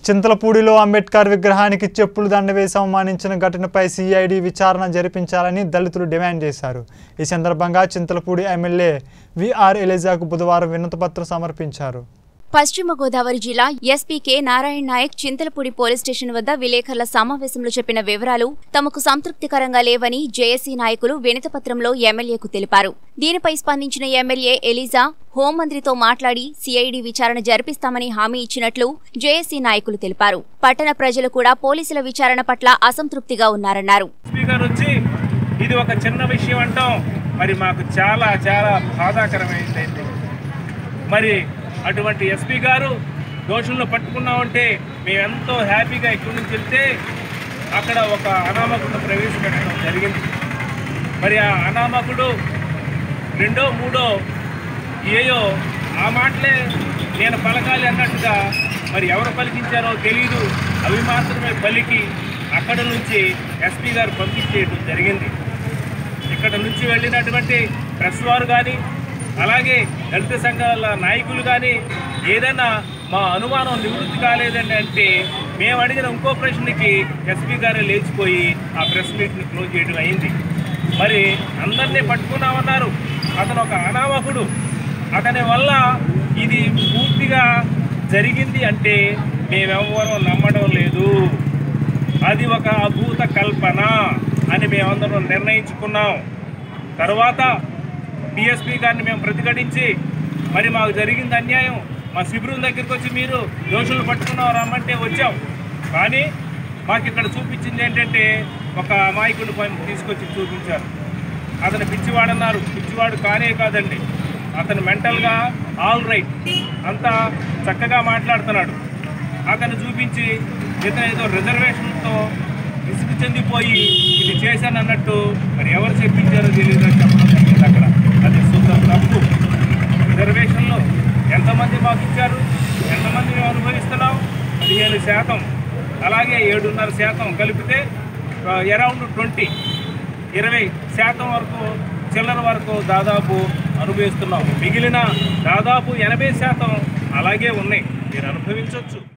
చింతలపూడిలో అంబేద్కర్ విగ్రహానికి చెప్పులు దండ వేసి అవమానించిన ఘటనపై సిఐడి విచారణ జరిపించాలని దళితులు డిమాండ్ చేశారు ఈ సందర్భంగా చింతలపూడి ఎమ్మెల్యే విఆర్ ఎలిజాకు బుధవారం వినతిపత్రం సమర్పించారు పశ్చిమ గోదావరి జిల్లా SP K Narayana Nayak Chintalapudi police station వద్ద విలేకరుల సమావేశంలో చెప్పిన వివరాలు తమకు సంతృప్తికరంగా లేవని జేఏసీ నాయకులు వినతిపత్రంలో ఎమ్మెల్యేకు తెలిపారు దీనిపై స్పందించిన ఎమ్మెల్యే ఎలిజా హోంమంత్రితో మాట్లాడి సిఐడి విచారణ జరిపిస్తామని హామీ ఇచ్చినట్లు జేఏసీ నాయకులు తెలిపారు పట్టణ ప్రజలు కూడా పోలీసుల విచారణ పట్ల అసంతృప్తిగా ఉన్నారన్నారు స్పీకర్ వచ్చి ఇది ఒక చిన్న విషయం అంటాం మరి మాకు చాలా చాలా బాధాకరమైంది మరి అటువంటి ఎస్పీ గారు దోషులను పట్టుకున్నామంటే మేము ఎంతో హ్యాపీగా ఇక్కడి నుంచి వెళ్తే అక్కడ ఒక అనామకుడు ప్రవేశపెట్టడం జరిగింది మరి ఆ అనామకుడు రెండో మూడో ఏయో ఆ మాటలే నేను పలకాలి అన్నట్టుగా మరి ఎవరు పలికించారో తెలియదు అవి మాత్రమే పలికి అక్కడ నుంచి ఎస్పీ గారు పంపించేయడం జరిగింది ఇక్కడ నుంచి వెళ్ళినటువంటి ప్రెస్ వారు కానీ అలాగే దళిత సంఘాల నాయకులు కానీ ఏదైనా మా అనుమానం నివృత్తి కాలేదండి అంటే మేము అడిగిన ఇంకో ప్రశ్నకి ఎస్పీ గారే లేచిపోయి ఆ ప్రెస్ మీట్ని క్లోజ్ చేయడం అయింది మరి అందరినీ పట్టుకున్నామన్నారు అతను ఒక అనామకుడు అతని వల్ల ఇది పూర్తిగా జరిగింది అంటే మేమెవ్వరం నమ్మడం లేదు అది ఒక అభూత కల్పన అని మేమందరం నిర్ణయించుకున్నాం తర్వాత డిఎస్పీ గారిని మేము ప్రతిఘటించి మరి మాకు జరిగింది అన్యాయం మా శిబిరం దగ్గరికి వచ్చి మీరు దోషులు పట్టుకున్నావు రమ్మంటే వచ్చాం కానీ మాకు ఇక్కడ చూపించింది ఏంటంటే ఒక అమాయకుడిని పైన తీసుకొచ్చి చూపించారు అతను పిచ్చివాడన్నారు పిచ్చివాడు కానే కాదండి అతను మెంటల్గా ఆల్ రైట్ అంతా చక్కగా మాట్లాడుతున్నాడు అతను చూపించి ఇతను ఏదో రిజర్వేషన్తో విసుగు చెందిపోయి ఇది చేశాను అన్నట్టు మరి ఎవరు చెప్పించారో తెలియదు అని చెప్పడం జరిగింది అక్కడ అది శుద్ధ తప్పు రిజర్వేషన్లో ఎంతమంది మాకు ఇచ్చారు ఎంతమంది మేము అనుభవిస్తున్నాం పదిహేను శాతం అలాగే ఏడున్నర శాతం కలిపితే అరౌండ్ ట్వంటీ ఇరవై శాతం వరకు చిల్లర వరకు దాదాపు అనుభవిస్తున్నాం మిగిలిన దాదాపు ఎనభై శాతం అలాగే ఉన్నాయి మీరు అనుభవించవచ్చు